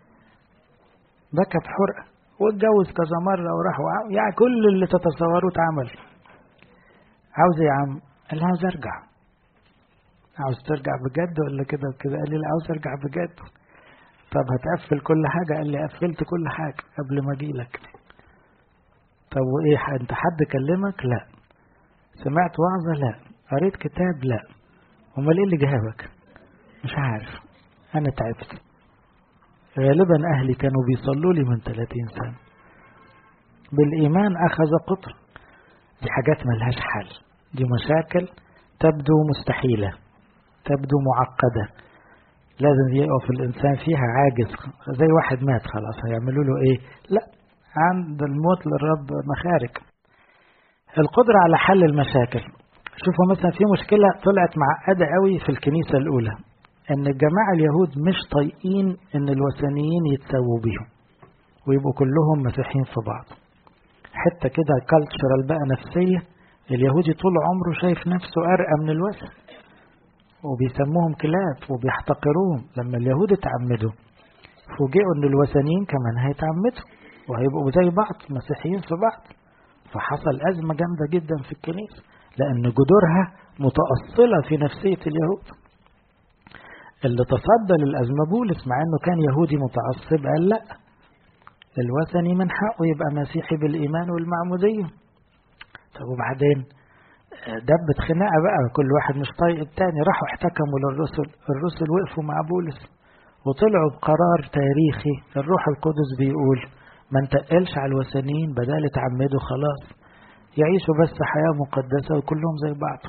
[SPEAKER 1] بكى بحرقة واتجوز كذا مرة وراح وع... يعني كل اللي تتصوروه اتعمل عاوز يا عم قال عاوز أرجع عاوز ترجع بجد ولا كده وكده قال لي لا عاوز أرجع بجد طب هتقفل كل حاجة قال لي قفلت كل حاجة قبل ما أجيلك طب وايه انت حد كلمك لا سمعت وعظة لا قريت كتاب لا امال ايه اللي جابك مش عارف انا تعبت غالبا اهلي كانوا بيصلوا لي من 30 سنة بالايمان اخذ قطر دي حاجات ملهاش حل دي مشاكل تبدو مستحيلة تبدو معقدة لازم يقف الإنسان فيها عاجز زي واحد مات خلاص هيعملوا له إيه لا عند الموت للرب مخارج القدرة على حل المشاكل شوفوا مثلا في مشكلة طلعت معقدة قوي في الكنيسة الأولى إن الجماعة اليهود مش طايقين إن الوثنيين يتسووا بيهم ويبقوا كلهم مسيحيين في بعض حتة كده كالتشرال بقى نفسية اليهودي طول عمره شايف نفسه أرقى من الوثن وبيسموهم كلاب وبيحتقروهم لما اليهود اتعمدوا فوجئوا ان الوثنيين كمان هيتعمدوا وهيبقوا زي بعض مسيحيين في بعض فحصل أزمة جامدة جدا في الكنيسة لأن جذورها متأصلة في نفسية اليهود اللي تصدى للأزمة بولس مع أنه كان يهودي متعصب قال لا الوثني من حقه يبقى مسيحي بالإيمان والمعمودية طب وبعدين دبت خناقة بقى كل واحد مش طايق التاني راحوا احتكموا للرسل الرسل وقفوا مع بولس وطلعوا بقرار تاريخي الروح القدس بيقول ما نتقلش على الوثنيين بدل اتعمدوا خلاص يعيشوا بس حياة مقدسة وكلهم زي بعض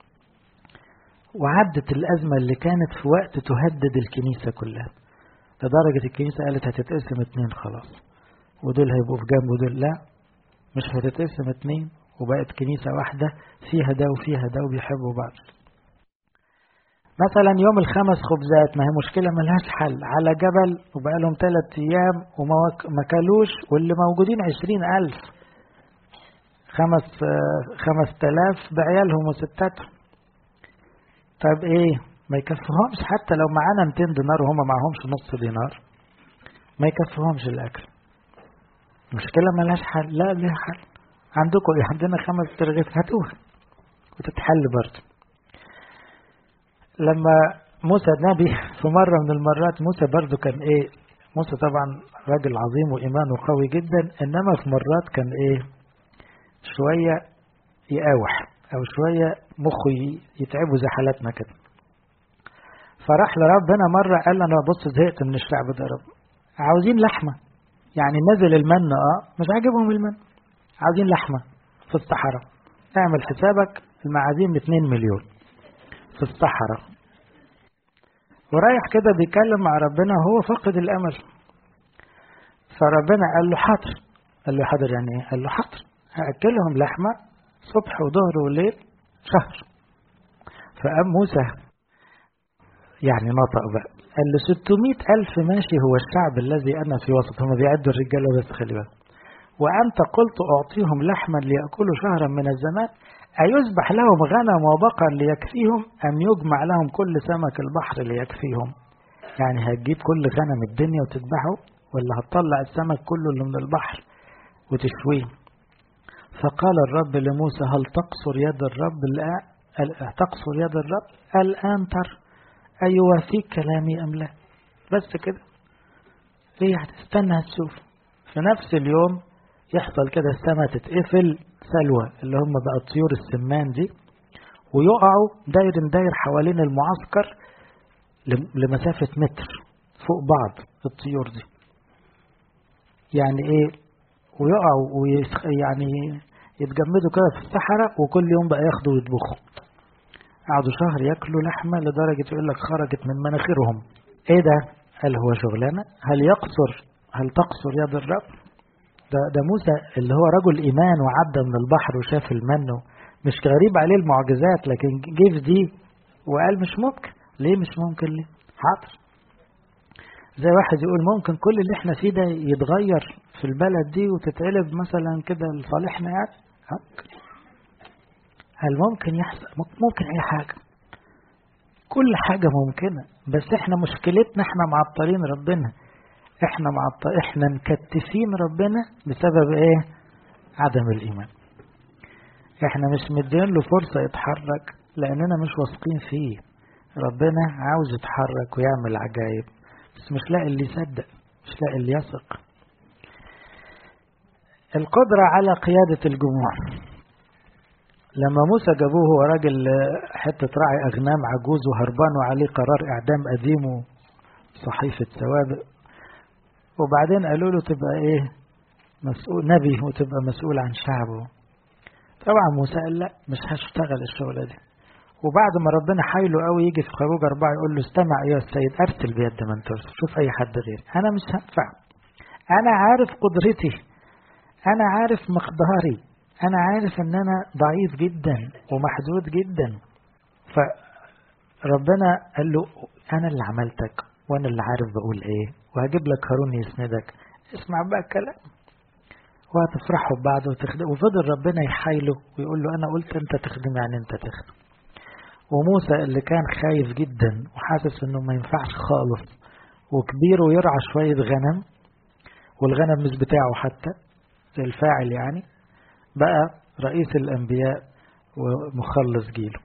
[SPEAKER 1] وعدت الأزمة اللي كانت في وقت تهدد الكنيسة كلها لدرجة الكنيسة قالت هتتقسم اتنين خلاص ودول هيبقوا في جنب ودول لا مش هتتقسم اتنين وبقت كنيسة واحدة فيها ده وفيها ده وبيحبوا بعض مثلا يوم الخمس خبزات ما هي مشكلة ملهاش حل على جبل وبقى لهم ثلاث أيام وما كلوش واللي موجودين عشرين ألف خمس خمس تلاف بعيالهم وستاتهم طب ايه ما يكفيهمش حتى لو معانا 200 دينار وهم معهمش نص دينار ما يكفيهمش الأكل مشكلة ملهاش حل لا ليها حل عندكم ايه عندنا خمس ترغيف هاتوها وتتحل برضه لما موسى النبي في مرة من المرات موسى برضه كان ايه موسى طبعا راجل عظيم وإيمانه قوي جدا إنما في مرات كان ايه شوية يقاوح أو شوية مخه يتعبه زي حالاتنا كده فراح لربنا مرة قال أنا بص زهقت من الشعب ده رب عاوزين لحمة يعني نزل المن اه مش عاجبهم المن عاوزين لحمة في الصحراء اعمل حسابك المعازيم 2 مليون في الصحراء ورايح كده بيتكلم مع ربنا وهو فقد الامل فربنا قال له حاضر قال له حاضر يعني ايه قال له حاضر هاكلهم لحمه صبح وظهر وليل شهر فقام موسى يعني نطق بقى قال له 600 ألف ماشي هو الشعب الذي أنا في وسط هم بيعدوا الرجالة بس خلي بالك وأنت قلت أعطيهم لحما ليأكلوا شهرا من الزمان أيذبح لهم غنم وبقر ليكفيهم أم يجمع لهم كل سمك البحر ليكفيهم يعني هتجيب كل غنم الدنيا وتذبحه ولا هتطلع السمك كله اللي من البحر وتشويه فقال الرب لموسى هل تقصر يد الرب الآن تقصر يد الرب الآن تر أيوافيك كلامي أم لا بس كده ليه هتستنى هتشوف في نفس اليوم يحصل كده السماء تتقفل سلوى اللي هم بقى الطيور السمان دي ويقعوا داير داير حوالين المعسكر لمسافة متر فوق بعض الطيور دي يعني ايه ويقعوا ويسخ يعني يتجمدوا كده في الصحراء وكل يوم بقى ياخدوا ويطبخوا قعدوا شهر ياكلوا لحمة لدرجة يقول لك خرجت من مناخيرهم ايه ده هل هو شغلانة هل يقصر هل تقصر يد الرب ده, ده موسى اللي هو رجل إيمان وعدى من البحر وشاف المن مش غريب عليه المعجزات لكن جه في دي وقال مش ممكن ليه مش ممكن ليه حاضر زي واحد يقول ممكن كل اللي احنا فيه ده يتغير في البلد دي وتتقلب مثلا كده لصالحنا يعني ممكن هل ممكن يحصل ممكن اي حاجة كل حاجة ممكنة بس احنا مشكلتنا احنا معطلين ربنا احنا معطل احنا مكتفين ربنا بسبب ايه عدم الايمان احنا مش مدين له فرصة يتحرك لاننا مش واثقين فيه ربنا عاوز يتحرك ويعمل عجائب بس مش لاقي اللي يصدق مش لاقي اللي يثق القدرة على قيادة الجموع لما موسى جابوه هو راجل حتة راعي أغنام عجوز وهربان وعليه قرار إعدام قديم وصحيفة سوابق وبعدين قالوا له تبقى إيه مسؤول نبي وتبقى مسؤول عن شعبه طبعا موسى قال لا مش هشتغل الشغلة دي وبعد ما ربنا حايله قوي يجي في خروج أربعة يقول له استمع أيها السيد أرسل بيد من ترسل شوف أي حد غيري أنا مش هنفع أنا عارف قدرتي أنا عارف مقداري أنا عارف إن أنا ضعيف جدا ومحدود جدا فربنا قال له أنا اللي عملتك وأنا اللي عارف بقول إيه وهجيب لك هارون يسندك اسمع بقى الكلام وهتفرحوا ببعض وتخدم وفضل ربنا يحايله ويقول له أنا قلت أنت تخدم يعني أنت تخدم وموسى اللي كان خايف جدا وحاسس إنه ما ينفعش خالص وكبير ويرعى شوية غنم والغنم مش بتاعه حتى زي الفاعل يعني بقى رئيس الأنبياء ومخلص جيله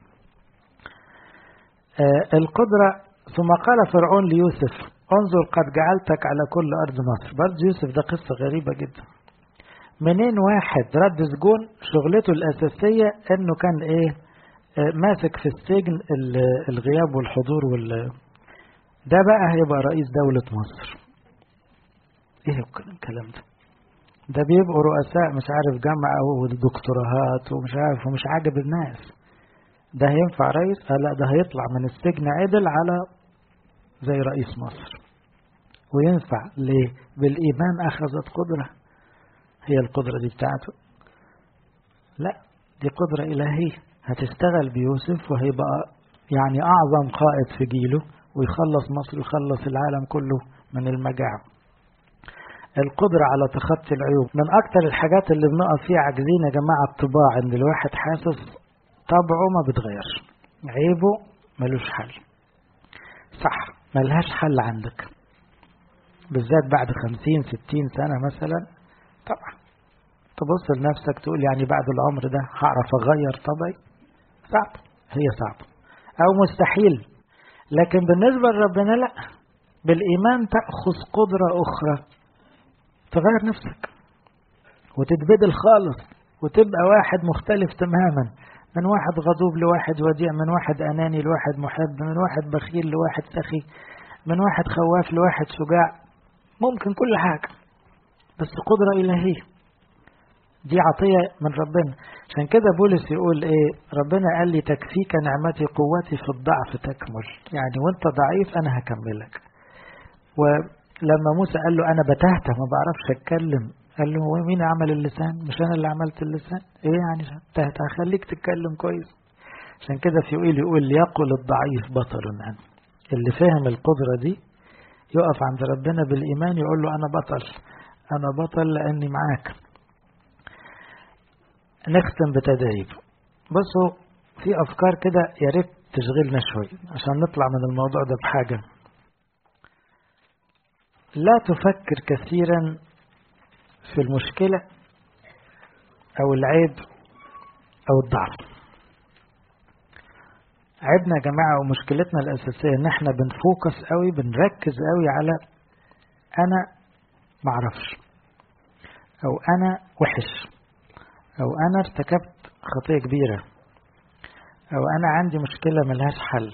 [SPEAKER 1] آه القدرة ثم قال فرعون ليوسف انظر قد جعلتك على كل أرض مصر برضه يوسف ده قصة غريبة جدا منين واحد رد سجون شغلته الأساسية انه كان ايه آه ماسك في السجن الغياب والحضور وال ده بقى هيبقى رئيس دولة مصر ايه الكلام ده ده بيبقوا رؤساء مش عارف جامعة ودكتوراهات ومش عارف ومش عاجب الناس ده هينفع رئيس آه لا ده هيطلع من السجن عدل على زي رئيس مصر وينفع ليه بالإيمان أخذت قدرة هي القدرة دي بتاعته لا دي قدرة إلهية هتشتغل بيوسف وهيبقى يعني أعظم قائد في جيله ويخلص مصر ويخلص العالم كله من المجاعة القدرة على تخطي العيوب من أكتر الحاجات اللي بنقف فيها عاجزين يا جماعة الطباع إن الواحد حاسس طبعه ما بتغيرش عيبه ملوش حل صح ملهاش حل عندك بالذات بعد خمسين ستين سنة مثلا طبعا تبص لنفسك تقول يعني بعد العمر ده هعرف أغير طبعي صعب هي صعبة أو مستحيل لكن بالنسبة لربنا لا بالإيمان تأخذ قدرة أخرى تغير نفسك وتتبدل خالص وتبقى واحد مختلف تماما من واحد غضوب لواحد وديع من واحد أناني لواحد محب من واحد بخيل لواحد سخي من واحد خواف لواحد شجاع ممكن كل حاجة بس قدرة إلهية دي عطية من ربنا عشان كده بولس يقول ايه ربنا قال لي تكفيك نعمتي قوتي في الضعف تكمل يعني وانت ضعيف انا هكملك ولما موسى قال له انا بتهته ما بعرفش اتكلم قال له هو مين عمل اللسان مش انا اللي عملت اللسان ايه يعني تهت هخليك تتكلم كويس عشان كده في يقول يقول ليقل الضعيف بطل عنه اللي فهم القدرة دي يقف عند ربنا بالإيمان يقول له أنا بطل أنا بطل لأني معاك نختم بتدريب بصوا في أفكار كده يا ريت تشغلنا شوي عشان نطلع من الموضوع ده بحاجة لا تفكر كثيرا في المشكلة أو العيب أو الضعف عيبنا يا جماعة ومشكلتنا الأساسية إن إحنا بنفوكس قوي بنركز قوي على أنا معرفش أو أنا وحش أو أنا ارتكبت خطية كبيرة أو أنا عندي مشكلة ملهاش حل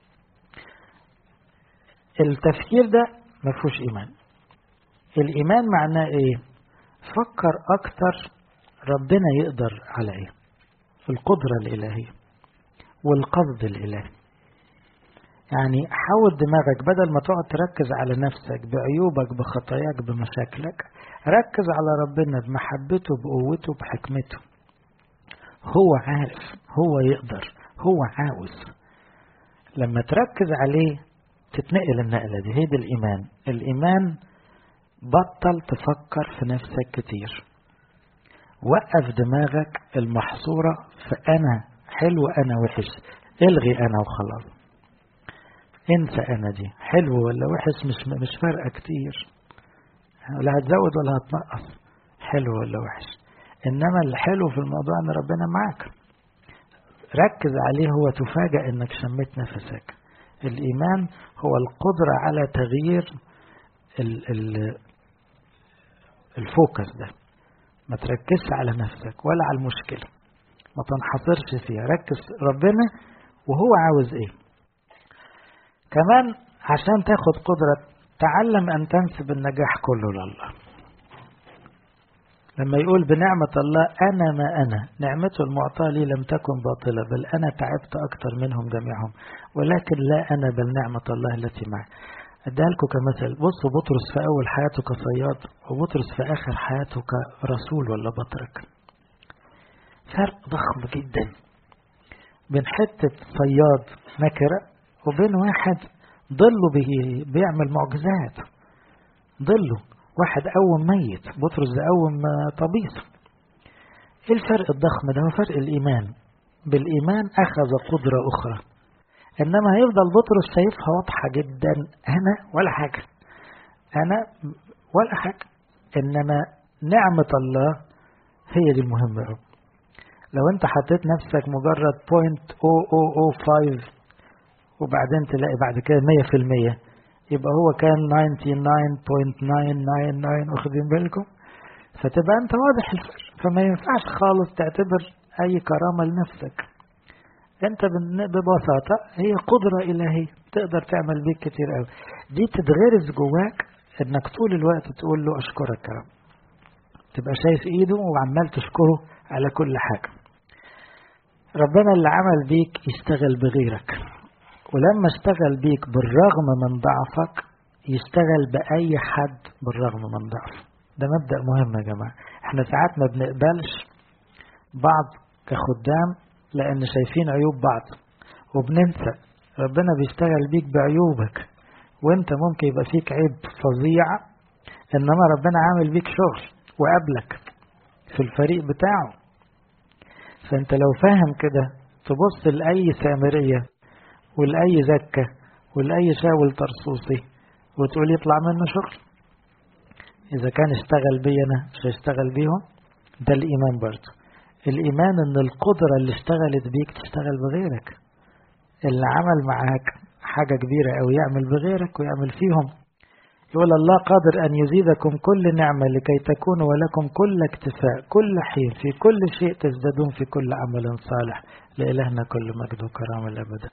[SPEAKER 1] التفكير ده مفهوش إيمان الإيمان معناه إيه فكر أكتر ربنا يقدر على إيه القدرة الإلهية والقصد الإلهي يعني حول دماغك بدل ما تقعد تركز على نفسك بعيوبك بخطاياك بمشاكلك ركز على ربنا بمحبته بقوته بحكمته هو عارف هو يقدر هو عاوز لما تركز عليه تتنقل النقلة دي هي دي الإيمان الإيمان بطل تفكر في نفسك كتير وقف دماغك المحصورة في أنا حلو أنا وحش الغي أنا وخلاص انسى أنا دي حلو ولا وحش مش مش فارقة كتير لا هتزود ولا هتنقص حلو ولا وحش إنما الحلو في الموضوع إن ربنا معاك ركز عليه هو تفاجأ إنك شميت نفسك الإيمان هو القدرة على تغيير ال ال الفوكس ده ما تركزش على نفسك ولا على المشكلة ما تنحصرش فيها ركز ربنا وهو عاوز ايه كمان عشان تاخد قدرة تعلم أن تنسب النجاح كله لله لما يقول بنعمة الله أنا ما أنا نعمته المعطاة لي لم تكن باطلة بل أنا تعبت أكثر منهم جميعهم ولكن لا أنا بل نعمة الله التي معي أديها لكم كمثل بصوا بطرس في أول حياته كصياد وبطرس في آخر حياته كرسول ولا بطرك فرق ضخم جدا بين حتة صياد نكرة وبين واحد ظله بيعمل معجزات ظله واحد قوم ميت بطرس ده قوم طبيس ايه الفرق الضخم ده هو فرق الإيمان بالإيمان أخذ قدرة أخرى إنما هيفضل بطرس شايفها واضحة جدا أنا ولا حاجة أنا ولا حاجة إنما نعمة الله هي دي المهمة يا رب لو أنت حطيت نفسك مجرد 0.0005 وبعدين تلاقي بعد كده 100% يبقى هو كان 99.999 واخدين بالكم فتبقى أنت واضح الفرق فما ينفعش خالص تعتبر أي كرامة لنفسك انت ببساطة هي قدرة إلهية تقدر تعمل بيك كتير قوي دي تتغرز جواك انك طول الوقت تقول له اشكرك يا رب تبقى شايف ايده وعمال تشكره على كل حاجة ربنا اللي عمل بيك يشتغل بغيرك ولما اشتغل بيك بالرغم من ضعفك يشتغل بأي حد بالرغم من ضعفه ده مبدأ مهم يا جماعة احنا ساعات ما بنقبلش بعض كخدام لأن شايفين عيوب بعض وبننسى ربنا بيشتغل بيك بعيوبك وانت ممكن يبقى فيك عيب فظيع انما ربنا عامل بيك شغل وقابلك في الفريق بتاعه فانت لو فاهم كده تبص لأي سامرية ولأي زكة ولأي شاول ترصوصي وتقول يطلع منه شغل إذا كان اشتغل بي أنا مش هيشتغل بيهم ده الإيمان برضه الإيمان إن القدرة اللي اشتغلت بيك تشتغل بغيرك اللي عمل معاك حاجة كبيرة أو يعمل بغيرك ويعمل فيهم يقول الله قادر أن يزيدكم كل نعمة لكي تكونوا ولكم كل اكتفاء كل حين في كل شيء تزدادون في كل عمل صالح لإلهنا كل مجد وكرامة الأبد